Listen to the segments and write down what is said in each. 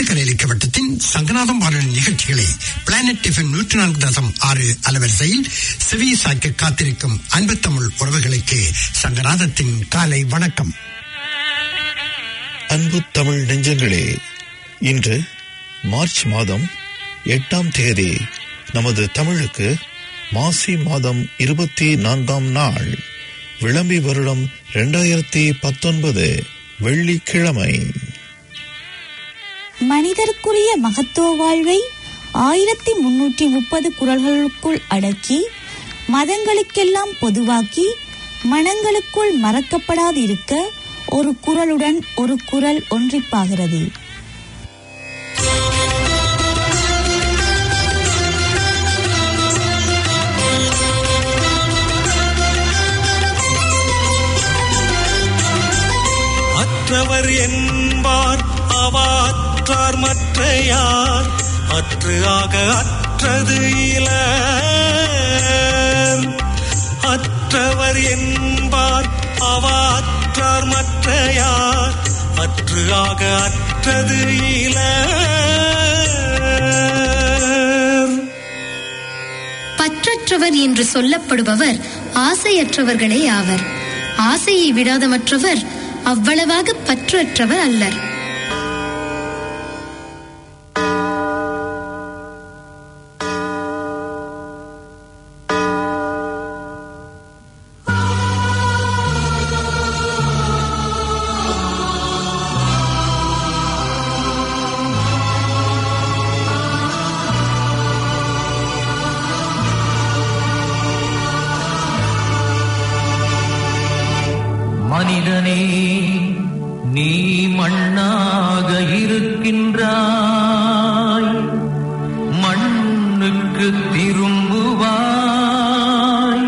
கலையளிக்க வட்டத்தின் சங்கநாதம் வானொலி நிகழ்ச்சிகளை பிளானட் டிஃபன் நூற்றி நான்கு தசம் ஆறு அலவரிசையில் செவி சாய்க்க காத்திருக்கும் அன்பு தமிழ் உறவுகளுக்கு சங்கநாதத்தின் காலை வணக்கம் அன்பு தமிழ் நெஞ்சங்களே இன்று மார்ச் மாதம் எட்டாம் தேதி நமது தமிழுக்கு மாசி மாதம் இருபத்தி நான்காம் நாள் விளம்பி வருடம் இரண்டாயிரத்தி பத்தொன்பது வெள்ளிக்கிழமை மனிதருக்குரிய மகத்துவ வாழ்வை ஆயிரத்தி முன்னூற்றி முப்பது குரல்களுக்குள் அடக்கி மதங்களுக்கெல்லாம் பொதுவாக்கி மனங்களுக்குள் மறக்கப்படாதிருக்க ஒரு குரலுடன் ஒரு குரல் ஒன்றிப்பாகிறது அற்றவர் என்பார் அவாற்றார் மற்ற யார் அற்று ஆக அற்றது இல அற்றவர் என்பார் அவாற்றார் மற்ற யார் அற்று ஆக அற்றது இல பற்றற்றவர் என்று சொல்லப்படுபவர் ஆசையற்றவர்களே ஆவர் ஆசையை விடாத மற்றவர் அவ்வளவாக பற்றற்றவர் அல்லர் மனிதனே நீ மண்ணாக இருக்கின்றாய் மண்ணுக்கு திரும்புவாய்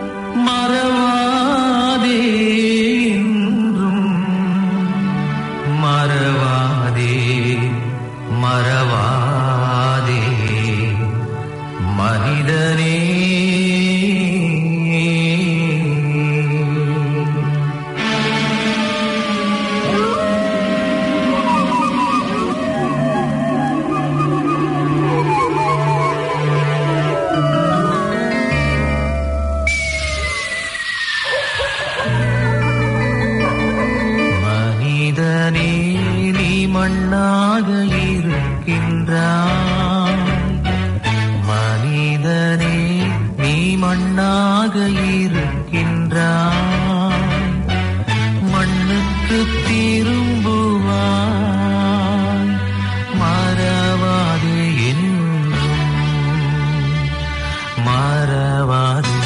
மறவாதே என்றும் மறவாதே மறவாதே மனிதனே மனிதனே நீ மண்ணாக இருக்கின்றாய் மனிதனே நீ மண்ணாக இருக்கின்றாய் மண்ணுக்கு திரும்புவாய் மறவாது என்றும் மறவாதே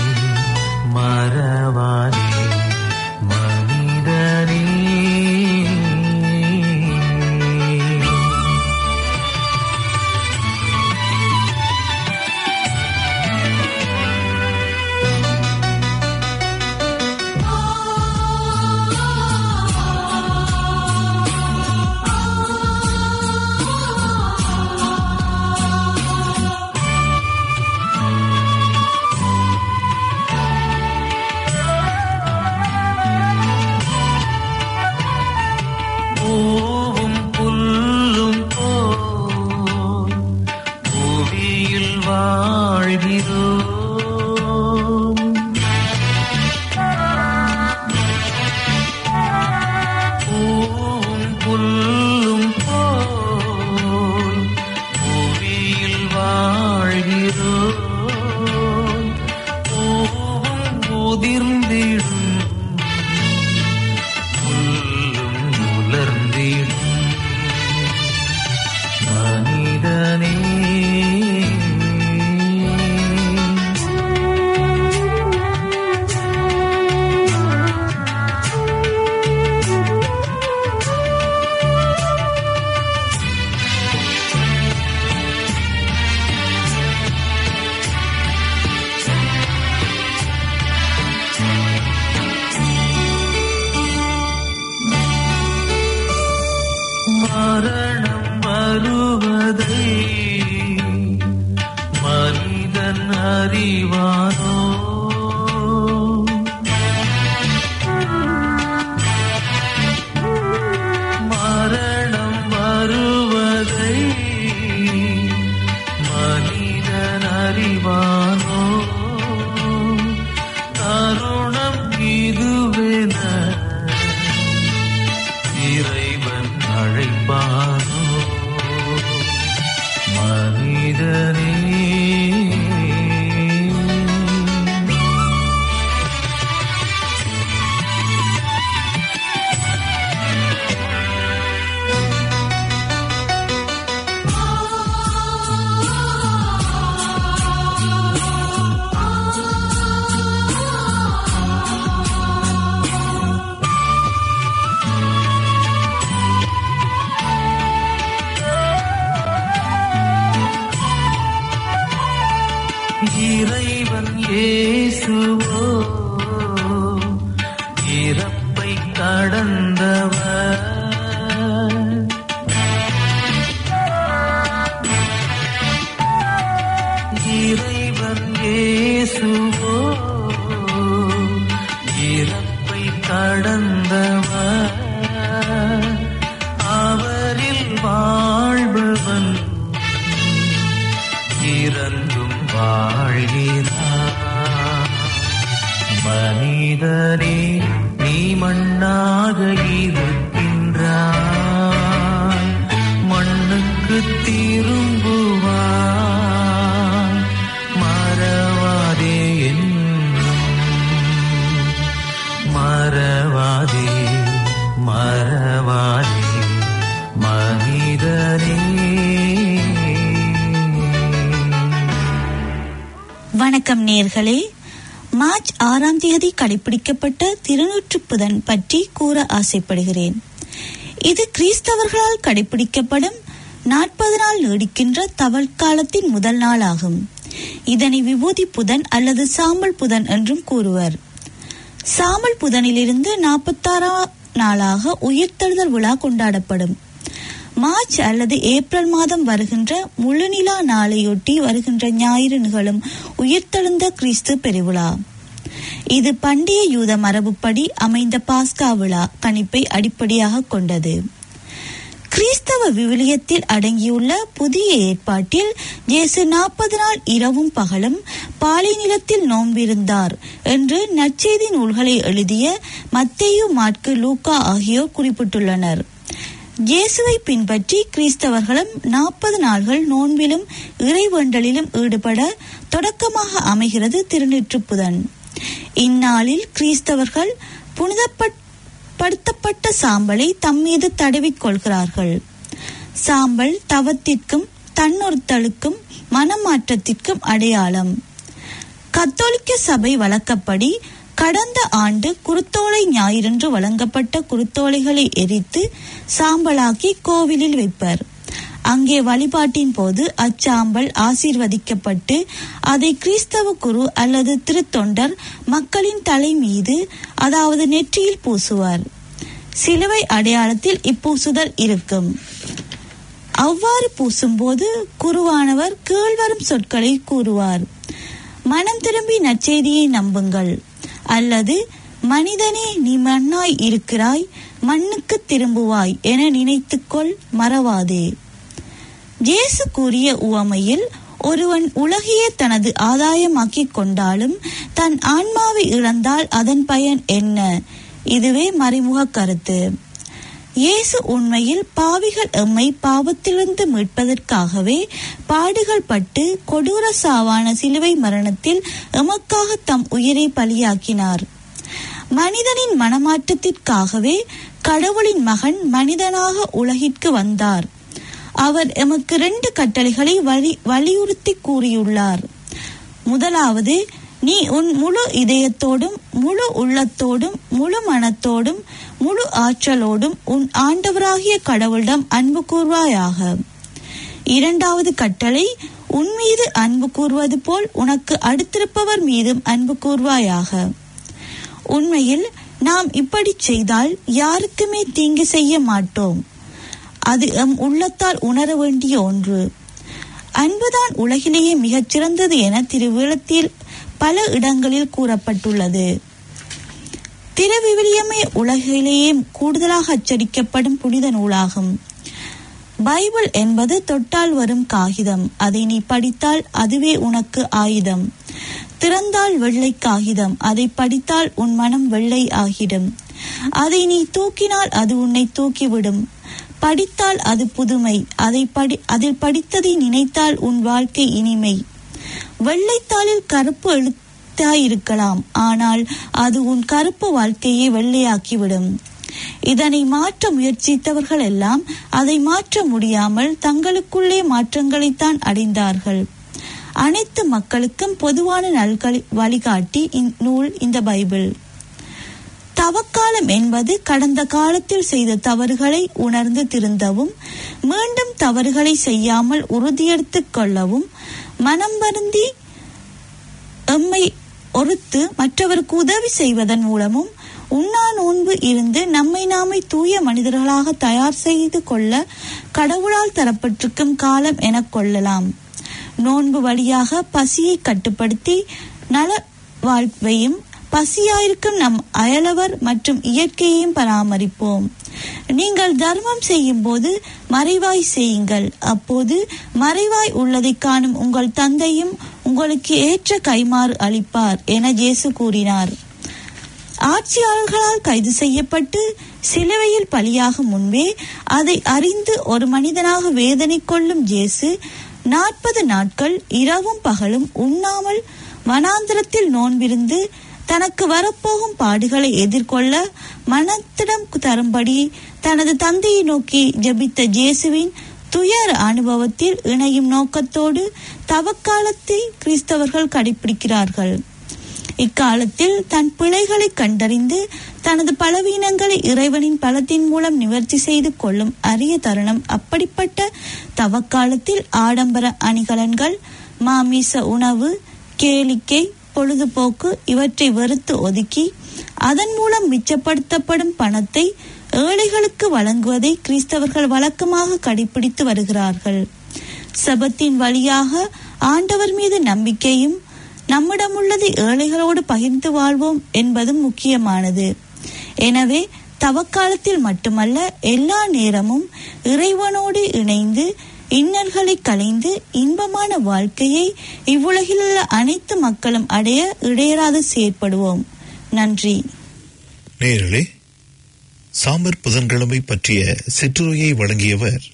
மறவாதே மனிதனே பூவும் புல்லும் போல் புவியில் வாழ்கிறோம் பூவும் புல்லும் போல் புவியில் வாழ்கிறோம் பூவும் உதிர்ந்திடும் புல்லும் உலர்ந்திடும் மனிதனே மரணம் வருவதை மனிதன் அறிவானோ மரணம் வருவதை இறைவன் இயேசுவோ இறப்பை கடந்தவர் இறைவன் இயேசுவோ இறப்பை கடந்தவர் அவரில் வாழ்பவன் இறந்தும் வாழ்கிறார் மனிதனே நீ மண்ணாக இருக்கின்றாய் மண்ணுக்கு திரும்புவாய் மறவாதே என்னும் மறவாதே மறவாதே மனிதனே வணக்கம் நேர்களே மார்ச் ஆறாம் தேதி கடைபிடிக்கப்பட்ட திருநூற்று புதன் பற்றி கூற ஆசைப்படுகிறேன் இது கிறிஸ்தவர்களால் கடைபிடிக்கப்படும் நாற்பது நாள் நீடிக்கின்ற தவள் காலத்தின் முதல் நாள் ஆகும் இதனை விபூதி புதன் அல்லது சாம்பல் புதன் என்றும் கூறுவர் சாம்பல் புதனிலிருந்து நாற்பத்தாறாம் நாளாக உயிர்த்தெழுதல் விழா கொண்டாடப்படும் மார்ச் அல்லது ஏப்ரல் மாதம் வருகின்ற முழுநிலா நாளையொட்டி வருகின்ற ஞாயிறு நிகழும் உயிர்த்தெழுந்த கிறிஸ்து பெருவிழா இது பண்டைய யூத மரபுப்படி அமைந்த பாஸ்கா விழா கணிப்பை அடிப்படையாக கொண்டது கிறிஸ்தவ விவிலியத்தில் அடங்கியுள்ள புதிய ஏற்பாட்டில் இயேசு நாற்பது நாள் இரவும் பகலும் பாலை நிலத்தில் நோம்பிருந்தார் என்று நற்செய்தி நூல்களை எழுதிய மத்தேயு மாற்கு லூக்கா ஆகியோர் குறிப்பிட்டுள்ளனர் இயேசுவை பின்பற்றி கிறிஸ்தவர்களும் நாற்பது நாள்கள் நோன்பிலும் இறைவேண்டலிலும் ஈடுபட தொடக்கமாக அமைகிறது திருநெற்றுப்புதன் இந்நாளில் கிறிஸ்தவர்கள் புனிதப்படுத்தப்பட்ட சாம்பலை தம்மீது தடவிக் கொள்கிறார்கள் சாம்பல் தவத்திற்கும் தன்னொருத்தலுக்கும் மனமாற்றத்திற்கும் அடையாளம் கத்தோலிக்க சபை வழக்கப்படி கடந்த ஆண்டு குருத்தோலை ஞாயிறன்று வழங்கப்பட்ட குருத்தோலைகளை எரித்து சாம்பலாக்கி கோவிலில் வைப்பர் அங்கே வழிபாட்டின் போது அச்சாம்பல் ஆசீர்வதிக்கப்பட்டு அதை கிறிஸ்தவ குரு அல்லது திருத்தொண்டர் மக்களின் தலை மீது அதாவது நெற்றியில் பூசுவார் சிலுவை அடையாளத்தில் இப்பூசுதல் இருக்கும் அவ்வாறு பூசும்போது குருவானவர் கீழ்வரும் சொற்களை கூறுவார் மனம் திரும்பி நற்செய்தியை நம்புங்கள் அல்லது மனிதனே நீ மண்ணாய் இருக்கிறாய் மண்ணுக்கு திரும்புவாய் என நினைத்துக்கொள் மறவாதே இயேசு கூறிய உவமையில் ஒருவன் உலகையே தனது ஆதாயமாக்கிக் கொண்டாலும் தன் ஆன்மாவை இழந்தால் அதன் பயன் என்ன இதுவே மறைமுக கருத்து இயேசு உண்மையில் பாவிகள் எம்மை பாவத்திலிருந்து மீட்பதற்காகவே பாடுகள் பட்டு கொடூர சாவான சிலுவை மரணத்தில் எமக்காக தம் உயிரை பலியாக்கினார் மனிதனின் மனமாற்றத்திற்காகவே கடவுளின் மகன் மனிதனாக உலகிற்கு வந்தார் அவர் எமக்கு ரெண்டு கட்டளைகளை வலி வலியுறுத்தி கூறியுள்ளார் முதலாவது நீ உன் முழு இதயத்தோடும் முழு உள்ளத்தோடும் முழு மனத்தோடும் முழு ஆற்றலோடும் உன் ஆண்டவராகிய கடவுளிடம் அன்பு கூர்வாயாக இரண்டாவது கட்டளை உன் மீது அன்பு கூர்வது போல் உனக்கு அடுத்திருப்பவர் மீதும் அன்பு கூர்வாயாக உண்மையில் நாம் இப்படி செய்தால் யாருக்குமே தீங்கு செய்ய மாட்டோம் அது எம் உள்ளத்தால் உணர வேண்டிய ஒன்று அன்புதான் உலகிலேயே மிகச் சிறந்தது என திருவிழத்தில் பல இடங்களில் கூறப்பட்டுள்ளது திருவிவிலியமே உலகிலேயே கூடுதலாக அச்சடிக்கப்படும் புனித நூலாகும் பைபிள் என்பது தொட்டால் வரும் காகிதம் அதை நீ படித்தால் அதுவே உனக்கு ஆயுதம் திறந்தால் வெள்ளை காகிதம் அதை படித்தால் உன் மனம் வெள்ளை ஆகிடும் அதை நீ தூக்கினால் அது உன்னை தூக்கிவிடும் படித்தால் அது புதுமை அதை படி அதில் படித்ததை நினைத்தால் உன் வாழ்க்கை இனிமை வெள்ளைத்தாளில் கருப்பு எழுத்தாயிருக்கலாம் ஆனால் அது உன் கருப்பு வாழ்க்கையை வெள்ளையாக்கிவிடும் இதனை மாற்ற முயற்சித்தவர்கள் எல்லாம் அதை மாற்ற முடியாமல் தங்களுக்குள்ளே மாற்றங்களைத்தான் அடைந்தார்கள் அனைத்து மக்களுக்கும் பொதுவான நல்களை வழிகாட்டி நூல் இந்த பைபிள் தவக்காலம் என்பது கடந்த காலத்தில் செய்த தவறுகளை உணர்ந்து திருந்தவும் மீண்டும் தவறுகளை செய்யாமல் உறுதியெடுத்துக் கொள்ளவும் மனம் வருந்தி எம்மை ஒருத்து மற்றவருக்கு உதவி செய்வதன் மூலமும் உண்ணா நோன்பு இருந்து நம்மை நாமே தூய மனிதர்களாக தயார் செய்து கொள்ள கடவுளால் தரப்பட்டிருக்கும் காலம் எனக் கொள்ளலாம் நோன்பு வழியாக பசியை கட்டுப்படுத்தி நல வாழ்வையும் பசியாயிருக்கும் நம் அயலவர் மற்றும் இயற்கையையும் பராமரிப்போம் நீங்கள் தர்மம் செய்யும் போது மறைவாய் செய்யுங்கள் அப்போது மறைவாய் உள்ளதை காணும் உங்கள் தந்தையும் உங்களுக்கு ஏற்ற கைமாறு அளிப்பார் என ஜேசு கூறினார் ஆட்சியாளர்களால் கைது செய்யப்பட்டு சிலுவையில் பலியாகும் முன்பே அதை அறிந்து ஒரு மனிதனாக வேதனை கொள்ளும் ஜேசு நாற்பது நாட்கள் இரவும் பகலும் உண்ணாமல் வனாந்திரத்தில் நோன்பிருந்து தனக்கு வரப்போகும் பாடுகளை எதிர்கொள்ள மனத்திடம் தரும்படி தனது தந்தையை நோக்கி ஜெபித்த ஜேசுவின் துயர அனுபவத்தில் இணையும் நோக்கத்தோடு தவக்காலத்தை கிறிஸ்தவர்கள் கடைபிடிக்கிறார்கள் இக்காலத்தில் தன் பிழைகளை கண்டறிந்து தனது பலவீனங்களை இறைவனின் பலத்தின் மூலம் நிவர்த்தி செய்து கொள்ளும் அரிய தருணம் அப்படிப்பட்ட தவக்காலத்தில் ஆடம்பர அணிகலன்கள் மாமிச உணவு கேளிக்கை பொழுதுபோக்கு இவற்றை வெறுத்து ஒதுக்கி அதன் மூலம் மிச்சப்படுத்தப்படும் பணத்தை ஏழைகளுக்கு வழங்குவதை கிறிஸ்தவர்கள் வழக்கமாக கடைபிடித்து வருகிறார்கள் சபத்தின் வழியாக ஆண்டவர் மீது நம்பிக்கையும் நம்மிடமுள்ளதை ஏழைகளோடு பகிர்ந்து வாழ்வோம் என்பதும் முக்கியமானது எனவே தவக்காலத்தில் மட்டுமல்ல எல்லா நேரமும் இறைவனோடு இணைந்து இன்னல்களை களைந்து இன்பமான வாழ்க்கையை இவ்வுலகில் உள்ள அனைத்து மக்களும் அடைய இடையராது செயற்படுவோம் நன்றி நேர்களே சாம்பர் புதன்கிழமை பற்றிய சிற்றுரையை வழங்கியவர்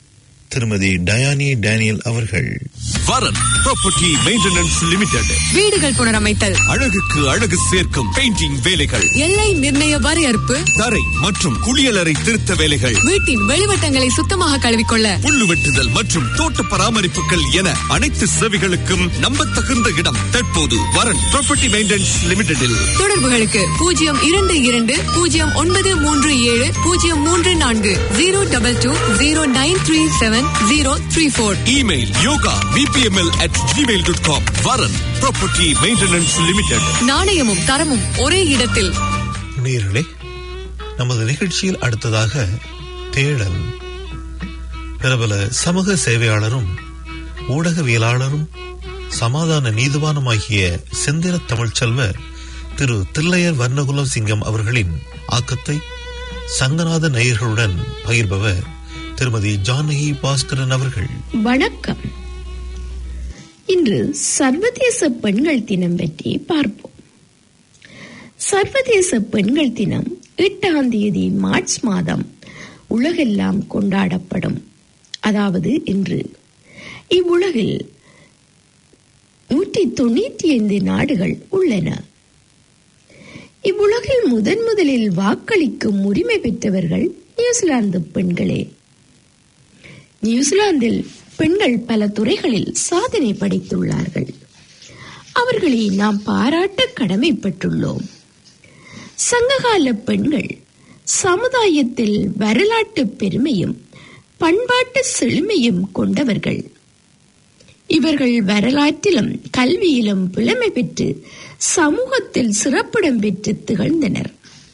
திருமதி டயானி டேனியல் அவர்கள் வரன் ப்ராப்பர்ட்டி மெயின்டெனன்ஸ் லிமிடெட் வீடுகள் புனரமைத்தல் அழகுக்கு அழகு சேர்க்கும் பெயிண்டிங் வேலைகள் எல்லை நிர்ணய வரையறுப்பு தரை மற்றும் குளியலறை திருத்த வேலைகள் வீட்டின் வெளிவட்டங்களை சுத்தமாக கழுவிக்கொள்ள புல்லு வெட்டுதல் மற்றும் தோட்ட பராமரிப்புகள் என அனைத்து சேவைகளுக்கும் நம்பத்தகுந்த இடம் தற்போது வரன் ப்ராப்பர்ட்டி மெயின்டெனன்ஸ் லிமிடெடில் தொடர்புகளுக்கு பூஜ்ஜியம் இரண்டு இரண்டு பூஜ்ஜியம் ஒன்பது மூன்று ஏழு பூஜ்ஜியம் மூன்று நான்கு zero double two zero nine three seven zero three four email yoga B P M L at Gmail dot com Varan property maintenance limited நாணயமும் தரமும் ஒரே இடத்தில் நேர்களே நமது நிகழ்ச்சியில் அடுத்ததாக தேடல் பிரபல சமூக சேவையாளரும் ஊடகவியலாளரும் சமாதான நீதிவானுமாகிய செந்திர தமிழ்ச்செல்வர் திரு தில்லையர் வர்ணகுலம் சிங்கம் அவர்களின் ஆக்கத்தை சங்கநாத நேயர்களுடன் பகிர்பவர் திருமதி ஜானகி பாஸ்கரன் அவர்கள் வணக்கம் இன்று சர்வதேச பெண்கள் தினம் பற்றி பார்ப்போம் சர்வதேச பெண்கள் தினம் எட்டாம் தேதி மார்ச் மாதம் உலகெல்லாம் கொண்டாடப்படும் அதாவது இன்று இவ்வுலகில் நூற்றி தொண்ணூற்றி ஐந்து நாடுகள் உள்ளன இவ்வுலகில் முதன் முதலில் வாக்களிக்கும் உரிமை பெற்றவர்கள் நியூசிலாந்து பெண்களே நியூசிலாந்தில் பெண்கள் பல துறைகளில் சாதனை படைத்துள்ளார்கள் அவர்களை நாம் பாராட்ட கடமைப்பட்டுள்ளோம் சங்ககால பெண்கள் சமுதாயத்தில் வரலாற்று பெருமையும் பண்பாட்டு செழுமையும் கொண்டவர்கள் இவர்கள் வரலாற்றிலும் கல்வியிலும் புலமை பெற்று சமூகத்தில் சிறப்பிடம் பெற்று திகழ்ந்தனர்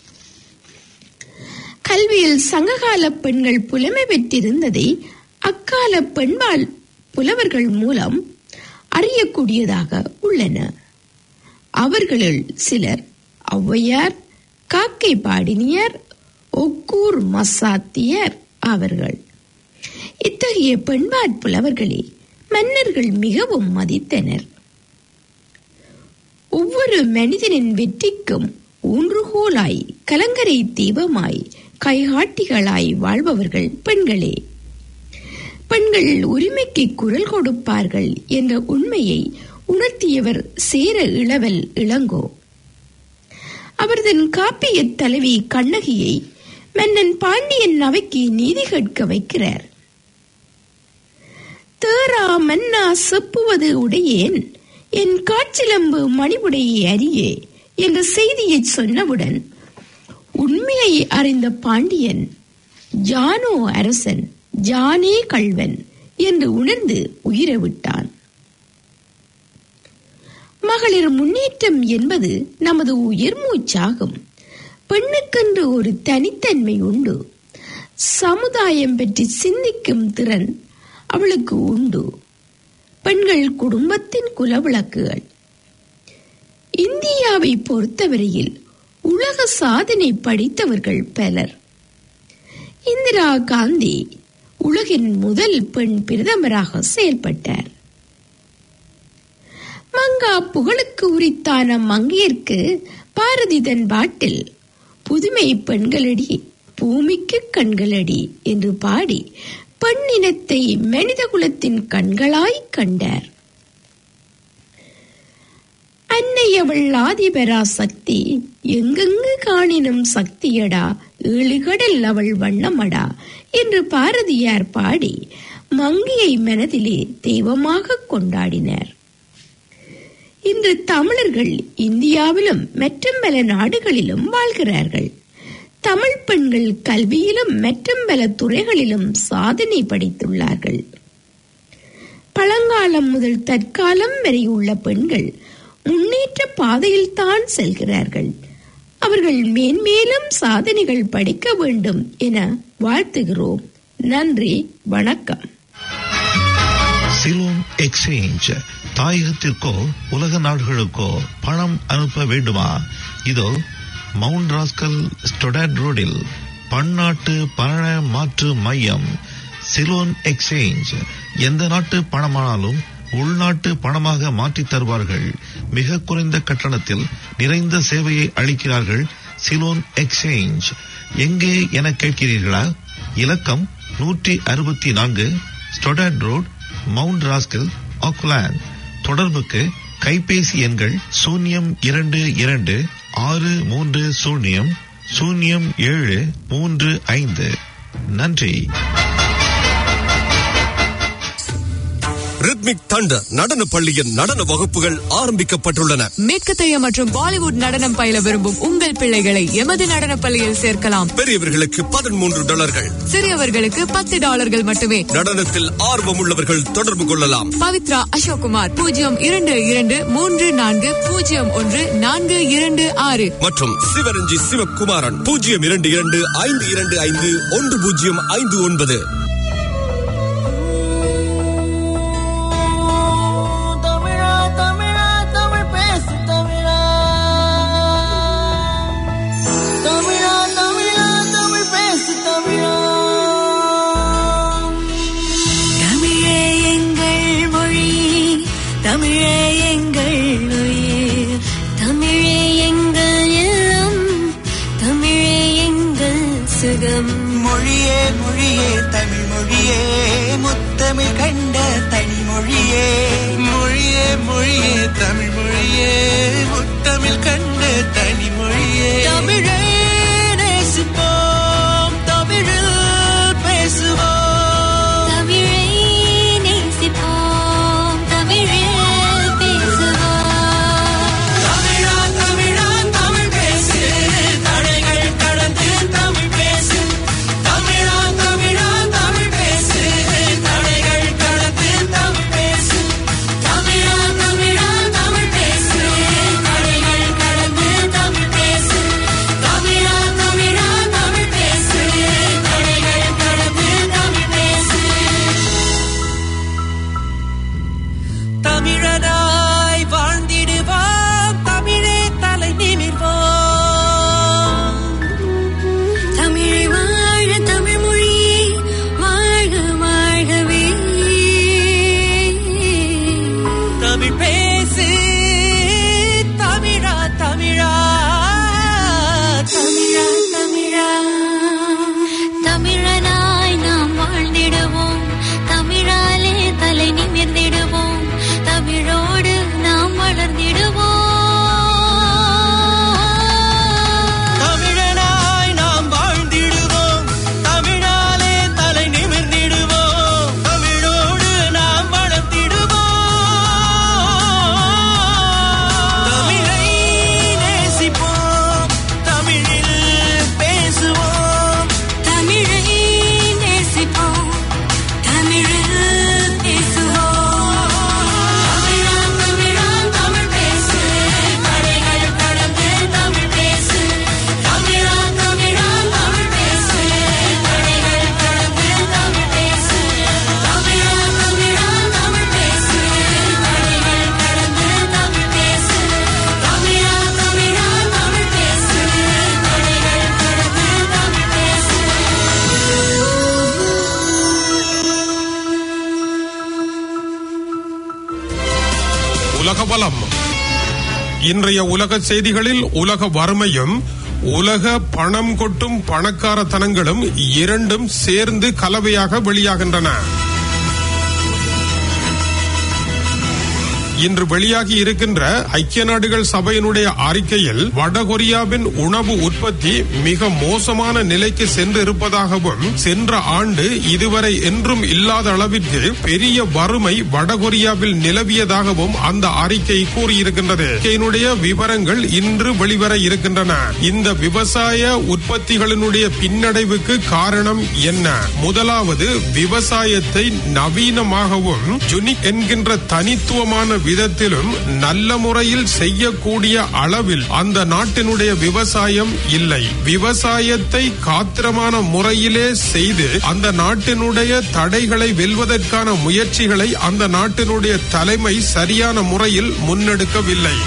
கல்வியில் சங்ககால பெண்கள் புலமை பெற்றிருந்ததை அக்கால பெண்பால் புலவர்கள் மூலம் அறியக்கூடியதாக உள்ளன அவர்களுள் சிலர் ஔவையார் காக்கை பாடினியர் ஒக்கூர் மசாத்தியர் அவர்கள் இத்தகைய பெண்பாற் புலவர்களை மன்னர்கள் மிகவும் மதித்தனர் ஒவ்வொரு மனிதனின் வெற்றிக்கும் ஊன்றுகோலாய் கலங்கரை தீபமாய் கைகாட்டிகளாய் வாழ்பவர்கள் பெண்களே பெண்கள் உரிமைக்கு குரல் கொடுப்பார்கள் என்ற உண்மையை உணர்த்தியவர் சேர இளவல் இளங்கோ அவர்தன் காப்பிய தலைவி கண்ணகியை மன்னன் பாண்டியன் அவைக்கு நீதி கேட்க வைக்கிறார் தேரா மன்னா செப்புவது உடையேன் என் காற்றிலம்பு மணிவுடையை அறியே என்ற செய்தியை சொன்னவுடன் உண்மையை அறிந்த பாண்டியன் ஜானோ அரசன் ஜானே கள்வன் என்று உணர்ந்து உயிரை விட்டான் மகளிர் முன்னேற்றம் என்பது நமது உயிர் மூச்சாகும் பெண்ணுக்கென்று ஒரு தனித்தன்மை உண்டு சமுதாயம் பற்றி சிந்திக்கும் திறன் அவளுக்கு உண்டு பெண்கள் குடும்பத்தின் குலவிளக்குகள் இந்தியாவை பொறுத்தவரையில் உலக சாதனை படித்தவர்கள் பலர் இந்திரா காந்தி உலகின் முதல் பெண் பிரதமராக செயல்பட்டார் மங்கா புகழுக்கு உரித்தான மங்கையர்க்கு பாரதி தன் பாட்டில் புதுமை பெண்களடி பூமிக்கு கண்களடி என்று பாடி பெண்ணினத்தை மனித குலத்தின் கண்களாய் கண்டார் அன்னை அவள் ஆதிபரா சக்தி எங்கெங்கு காணினும் சக்தியடா ஏழுகடல் அவள் வண்ணமடா என்று பாரதியார் பாடி மங்கையை மனதிலே தெய்வமாக கொண்டாடினர் இன்று தமிழர்கள் இந்தியாவிலும் மற்றும் பல நாடுகளிலும் வாழ்கிறார்கள் தமிழ் பெண்கள் கல்வியிலும் மற்றும் பல துறைகளிலும் சாதனை படைத்துள்ளார்கள் பழங்காலம் முதல் தற்காலம் வரை உள்ள பெண்கள் முன்னேற்ற பாதையில் தான் செல்கிறார்கள் அவர்கள் மேன்மேலும் சாதனைகள் படிக்க வேண்டும் என வாழ்த்துகிறோம் நன்றி வணக்கம் சிலோன் எக்ஸ்சேஞ்ச் தாயகத்திற்கோ உலக நாடுகளுக்கோ பணம் அனுப்ப வேண்டுமா இதோ மவுண்ட் ராஸ்கல் ஸ்டொடாட் ரோடில் பன்னாட்டு பண மாற்று மையம் சிலோன் எக்ஸ்சேஞ்ச் எந்த நாட்டு பணமானாலும் உள்நாட்டு பணமாக மாற்றித் தருவார்கள் மிக குறைந்த கட்டணத்தில் நிறைந்த சேவையை அளிக்கிறார்கள் சிலோன் எக்ஸ்சேஞ்ச் எங்கே என கேட்கிறீர்களா இலக்கம் நூற்றி அறுபத்தி நான்கு Stoddard road Mount Roskill Auckland தொடர்புக்கு கைபேசி எண்கள் சூன்யம் இரண்டு இரண்டு ஆறு மூன்று சூன்யம் சூன்யம் ஏழு மூன்று ஐந்து நன்றி ரித்மிக் தண்டர் நடன பள்ளியின் நடன வகுப்புகள் ஆரம்பிக்கப்பட்டுள்ளன மேற்கத்தைய மற்றும் பாலிவுட் நடனம் பயில விரும்பும் உங்கள் பிள்ளைகளை எமது நடன பள்ளியில் சேர்க்கலாம் பெரியவர்களுக்கு பதிமூன்று டாலர்கள் சிறியவர்களுக்கு பத்து டாலர்கள் மட்டுமே நடனத்தில் ஆர்வம் உள்ளவர்கள் தொடர்பு கொள்ளலாம் பவித்ரா அசோக்குமார் பூஜ்ஜியம் இரண்டு இரண்டு மூன்று நான்கு பூஜ்ஜியம் ஒன்று நான்கு இரண்டு ஆறு மற்றும் சிவரஞ்சி சிவகுமாரன் பூஜ்ஜியம் இரண்டு இரண்டு ஐந்து இரண்டு ஐந்து ஒன்று பூஜ்ஜியம் ஐந்து ஒன்பது தமிழா தமிழா தமிழ் பேசு தமிழா தமிழா தமிழா தமிழ் பேசு தமிழா தமிழே எங்கள் மொழி தமிழே எங்கள் உயிர் தமிழே எங்கள் இல்லம் தமிழே எங்கள் சுகம் மொழியே மொழியே தமிழ் மொழியே முத்தமிழ் கண்ட தனி மொழியே மொழியே மொழியே தமிழ் மொழியே முத்தமிழ் கண்ட தனி மொழியே தமிழை நேசிப்போம் தமிழில் பேசுவோம் தமிழை நேசிப்போம் தமிழில் பேசுவோம் தமிழா தமிழா தமிழ் பேசு தடைகள் கடந்து தமிழ் பேசு தமிழா தமிழா தமிழ் பேசு தடைகள் கடந்து தமிழ் பேசு தமிழா தமிழா தமிழ் பேசு பலம் இன்றைய உலக செய்திகளில் உலக வறுமையும் உலக பணம் கொட்டும் பணக்காரத்தனங்களும் இரண்டும் சேர்ந்து கலவையாக வெளியாகின்றன இன்று வெளியாகி இருக்கின்ற ஐக்கிய நாடுகள் சபையினுடைய அறிக்கையில் வடகொரியாவின் உணவு உற்பத்தி மிக மோசமான நிலைக்கு சென்று இருப்பதாகவும் சென்ற ஆண்டு இதுவரை என்றும் இல்லாத அளவிற்கு பெரிய வறுமை வடகொரியாவில் நிலவியதாகவும் அந்த அறிக்கை கூறியிருக்கின்றது அறிக்கையினுடைய விவரங்கள் இன்று வெளிவர இருக்கின்றன இந்த விவசாய உற்பத்திகளினுடைய பின்னடைவுக்கு காரணம் என்ன முதலாவது விவசாயத்தை நவீனமாகவும் ஜுனிக் என்கின்ற தனித்துவமான விதத்திலும் நல்ல முறையில் செய்யக்கூடிய அளவில் அந்த நாட்டினுடைய விவசாயம் இல்லை விவசாயத்தை காத்திரமான முறையிலே செய்து அந்த நாட்டினுடைய தடைகளை வெல்வதற்கான முயற்சிகளை அந்த நாட்டினுடைய தலைமை சரியான முறையில் முன்னெடுக்கவில்லை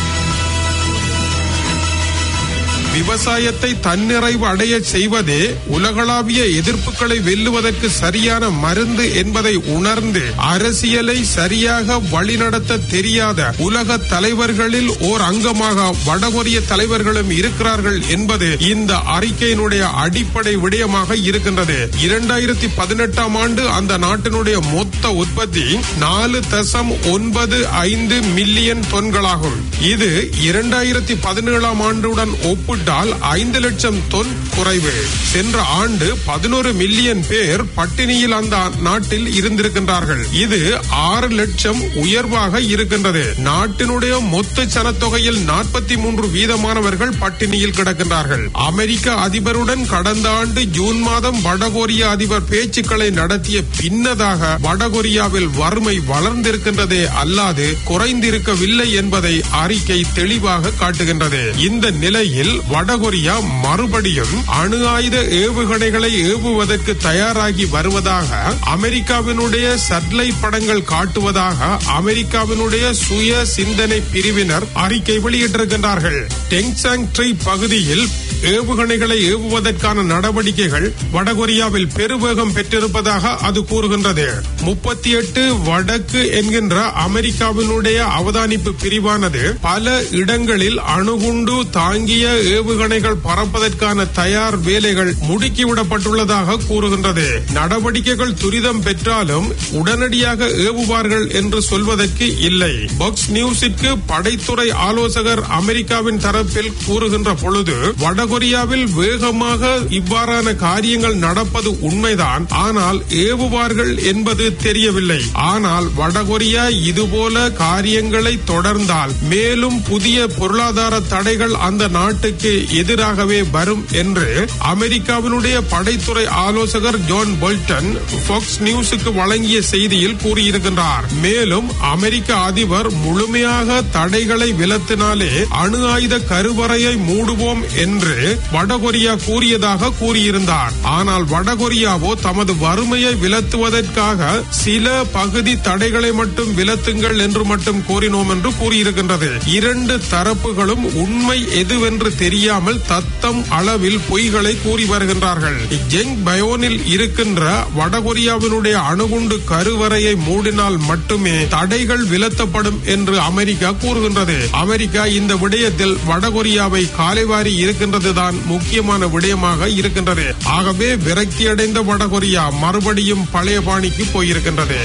விவசாயத்தை தன்னிறைவு அடைய செய்வதே உலகளாவிய எதிர்ப்புகளை வெல்லுவதற்கு சரியான மருந்து என்பதை உணர்ந்து அரசியலை சரியாக வழிநடத்த தெரியாத உலக தலைவர்களில் ஓர் அங்கமாக வடகொரிய தலைவர்களும் இருக்கிறார்கள் என்பது இந்த அறிக்கையினுடைய அடிப்படை விடயமாக இருக்கின்றது இரண்டாயிரத்தி பதினெட்டாம் ஆண்டு அந்த நாட்டினுடைய மொத்த உற்பத்தி நாலு தசம் ஒன்பது ஐந்து மில்லியன் தொன்களாகும் இது இரண்டாயிரத்தி பதினேழாம் ஆண்டுடன் ஒப்பிட்டால் ஐந்து லட்சம் தொன் குறைவு சென்ற ஆண்டு பதினோரு மில்லியன் பேர் பட்டினியில் அந்த நாட்டில் இருந்திருக்கின்றார்கள் இது ஆறு லட்சம் உயர்வாக இருக்கின்றது நாட்டினுடைய மொத்த சனத்தொகையில் நாற்பத்தி மூன்று வீதமானவர்கள் பட்டினியில் கிடக்கின்றார்கள் அமெரிக்க அதிபருடன் கடந்த ஆண்டு ஜூன் மாதம் வடகொரிய அதிபர் பேச்சுக்களை நடத்திய பின்னதாக வடகொரியாவில் வறுமை வளர்ந்திருக்கின்றதே அல்லாது குறைந்திருக்கவில்லை என்பதை அறிக்கை தெளிவாக காட்டுகின்றது இந்த நிலையில் வடகொரியா மறுபடியும் அணு ஆயுத ஏவுகணைகளை ஏவுவதற்கு தயாராகி வருவதாக அமெரிக்காவினுடைய சட்லைட் படங்கள் காட்டுவதாக அமெரிக்காவினுடைய சுய சிந்தனை பிரிவினர் அறிக்கை வெளியிட்டிருக்கின்றார்கள் டெங்சாங் ட்ரீ பகுதியில் ஏவுகணைகளை ஏவுவதற்கான நடவடிக்கைகள் வடகொரியாவில் பெருவேகம் பெற்றிருப்பதாக அது கூறுகின்றது முப்பத்தி எட்டு வடக்கு என்கின்ற அமெரிக்காவினுடைய அவதானிப்பு பிரிவானது பல இடங்களில் அணுகுண்டு தாங்கிய ஏவுகணைகள் பறப்பதற்கான தயார் வேலைகள் முடுக்கிவிடப்பட்டுள்ளதாக கூறுகின்றது நடவடிக்கைகள் துரிதம் பெற்றாலும் உடனடியாக ஏவுவார்கள் என்று சொல்வதற்கு இல்லை பாக்ஸ் நியூஸிற்கு படைத்துறை ஆலோசகர் அமெரிக்காவின் தரப்பில் கூறுகின்ற பொழுது வடகொரியாவில் வேகமாக இவ்வாறான காரியங்கள் நடப்பது உண்மைதான் ஆனால் ஏவுவார்கள் என்பது தெரியவில்லை ஆனால் வடகொரியா இதுபோல காரியங்களை தொடர்ந்தால் மேலும் புதிய பொருளாதார தடைகள் அந்த நாட்டுக்கு எதிராகவே வரும் என்று அமெரிக்காவினுடைய படைத்துறை ஆலோசகர் ஜான் போல்டன் பாக்ஸ் நியூஸுக்கு வழங்கிய செய்தியில் கூறியிருக்கின்றார் மேலும் அமெரிக்க அதிபர் முழுமையாக தடைகளை விலத்தினாலே அணு ஆயுத கருவறையை மூடுவோம் என்று வடகொரியா கூறியதாக கூறியிருந்தார் ஆனால் வடகொரியாவோ தமது வறுமையை விலத்துவதற்காக சில பகுதி தடைகளை மட்டும் விலத்துங்கள் என்று மட்டும் கோரினோம் என்று கூறியிருக்கின்றது இரண்டு தரப்புகளும் உண்மை எதுவென்று தெரியாமல் தத்தம் அளவில் பொய்களை கூறி வருகின்றார்கள் ஜெங் பயோனில் இருக்கின்ற வடகொரியாவினுடைய அணுகுண்டு கருவறையை மூடினால் மட்டுமே தடைகள் விலத்தப்படும் என்று அமெரிக்கா கூறுகின்றது அமெரிக்கா இந்த விடயத்தில் வடகொரியாவை காலைவாரி இருக்கின்றதுதான் முக்கியமான விடயமாக இருக்கின்றது ஆகவே விரக்தியடைந்த வடகொரியா மறுபடியும் பழைய பாணிக்கு போயிருக்கின்றது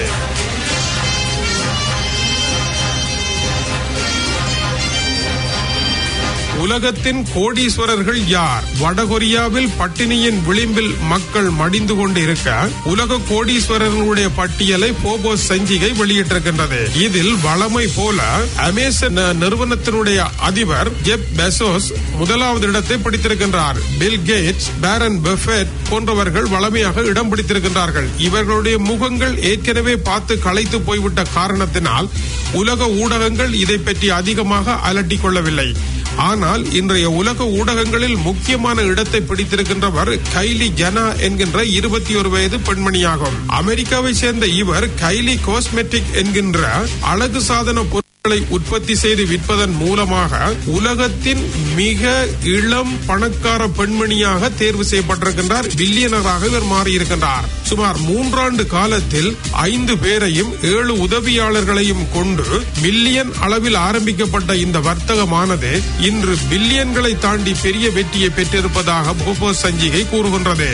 உலகத்தின் கோடீஸ்வரர்கள் யார் வடகொரியாவில் பட்டினியின் விளிம்பில் மக்கள் மடிந்து கொண்டு இருக்க உலக கோடீஸ்வரர்களுடைய பட்டியலை போபோஸ் சஞ்சிகை வெளியிட்டிருக்கின்றது இதில் வளமை போல அமேசன் நிறுவனத்தினுடைய அதிபர் ஜெப் பெசோஸ் முதலாவது இடத்தை பிடித்திருக்கின்றார் பில் கேட்ஸ் பேரன் பெஃபெட் போன்றவர்கள் வளமையாக இடம் பிடித்திருக்கின்றார்கள் இவர்களுடைய முகங்கள் ஏற்கனவே பார்த்து களைத்து போய்விட்ட காரணத்தினால் உலக ஊடகங்கள் இதை பற்றி அதிகமாக அலட்டிக் கொள்ளவில்லை ஆனால் இன்றைய உலக ஊடகங்களில் முக்கியமான இடத்தை பிடித்திருக்கின்றவர் கைலி ஜனா என்கின்ற இருபத்தி ஒரு வயது பெண்மணியாகும் அமெரிக்காவை சேர்ந்த இவர் கைலி காஸ்மெட்டிக் என்கின்ற அழகு சாதன பொருள் களை உற்பத்தி செய்து விற்பதன் மூலமாக உலகத்தின் மிக இளம் பணக்கார பெண்மணியாக தேர்வு செய்யப்பட்டிருக்கின்றார் பில்லியனராக இவர் மாறியிருக்கின்றார் சுமார் மூன்றாண்டு காலத்தில் ஐந்து பேரையும் ஏழு உதவியாளர்களையும் கொண்டு மில்லியன் அளவில் ஆரம்பிக்கப்பட்ட இந்த வர்த்தகமானது இன்று பில்லியன்களை தாண்டி பெரிய வெற்றியை பெற்றிருப்பதாக போபோ சஞ்சிகை கூறுகின்றது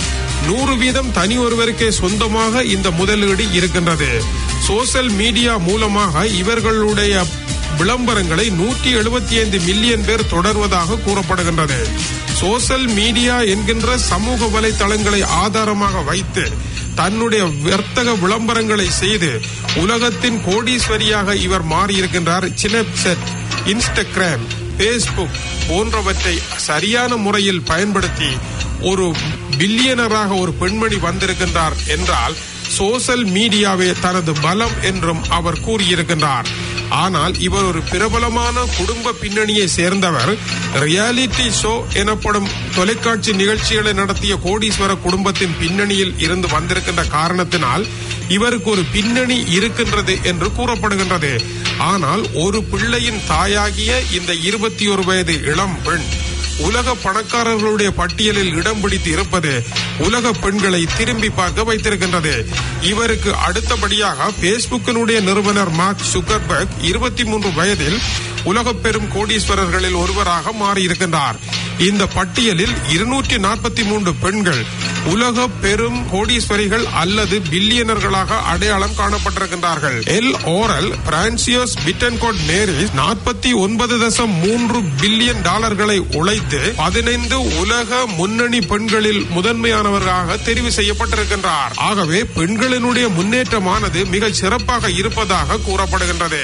நூறு வீதம் தனி ஒருவருக்கே சொந்தமாக இந்த முதலீடு இருக்கின்றது சோசியல் மீடியா மூலமாக இவர்களுடைய விளம்பரங்களை நூற்றி எழுபத்தி ஐந்து மில்லியன் பேர் தொடர்வதாக கூறப்படுகின்றது சோசியல் மீடியா என்கின்ற சமூக வலைதளங்களை ஆதாரமாக வைத்து தன்னுடைய வர்த்தக விளம்பரங்களை செய்து உலகத்தின் கோடீஸ்வரியாக இவர் மாறியிருக்கின்றார் சினப்செட் இன்ஸ்டாகிராம் பேஸ்புக் போன்றவற்றை சரியான முறையில் பயன்படுத்தி ஒரு பில்லியனராக ஒரு பெண்மணி வந்திருக்கின்றார் என்றால் சோசியல் மீடியாவே தனது பலம் என்றும் அவர் கூறியிருக்கின்றார் ஆனால் இவர் ஒரு பிரபலமான குடும்ப பின்னணியை சேர்ந்தவர் ரியாலிட்டி ஷோ எனப்படும் தொலைக்காட்சி நிகழ்ச்சிகளை நடத்திய கோடீஸ்வர குடும்பத்தின் பின்னணியில் இருந்து வந்திருக்கின்ற காரணத்தினால் இவருக்கு ஒரு பின்னணி இருக்கின்றது என்று கூறப்படுகின்றது ஆனால் ஒரு பிள்ளையின் தாயாகிய இந்த இருபத்தி ஒரு வயது இளம் பெண் உலக பணக்காரர்களுடைய பட்டியலில் இடம் பிடித்து இருப்பது உலக பெண்களை திரும்பி பார்க்க வைத்திருக்கின்றது இவருக்கு அடுத்தபடியாக பேஸ்புக்கினுடைய நிறுவனர் மார்க் சுக்கர்பர்க் இருபத்தி மூன்று வயதில் உலக பெரும் கோடீஸ்வரர்களில் ஒருவராக மாறியிருக்கின்றார் இந்த பட்டியலில் இருநூற்றி நாற்பத்தி மூன்று பெண்கள் உலக பெரும் கோடீஸ்வரிகள் அல்லது பில்லியனர்களாக அடையாளம் காணப்பட்டிருக்கின்றார்கள் எல் ஓரல் பிரான்சியோஸ் பிட்டன்கோட் நேரிஸ் நாற்பத்தி ஒன்பது தசம் மூன்று பில்லியன் டாலர்களை உழைத்து பதினைந்து உலக முன்னணி பெண்களில் முதன்மையானவர்களாக தெரிவு செய்யப்பட்டிருக்கின்றார் ஆகவே பெண்களினுடைய முன்னேற்றமானது மிக சிறப்பாக இருப்பதாக கூறப்படுகின்றது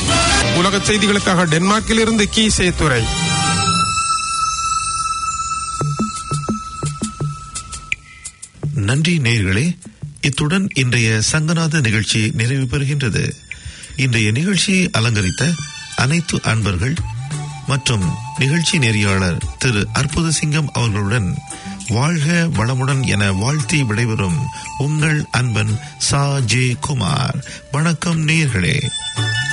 உலக செய்திகளுக்காக டென்மார்க்கில் இருந்து கி சேத்துரை நன்றி நேயர்களே இத்துடன் இன்றைய சங்கநாத நிகழ்ச்சி நிறைவு பெறுகின்றது இன்றைய நிகழ்ச்சியை அலங்கரித்த அனைத்து அன்பர்கள் மற்றும் நிகழ்ச்சி நெறியாளர் திரு அற்புத சிங்கம் அவர்களுடன் வாழ்க வளமுடன் என வாழ்த்தி விடைபெறும் உங்கள் அன்பன் சா ஜே குமார் வணக்கம் நேயர்களே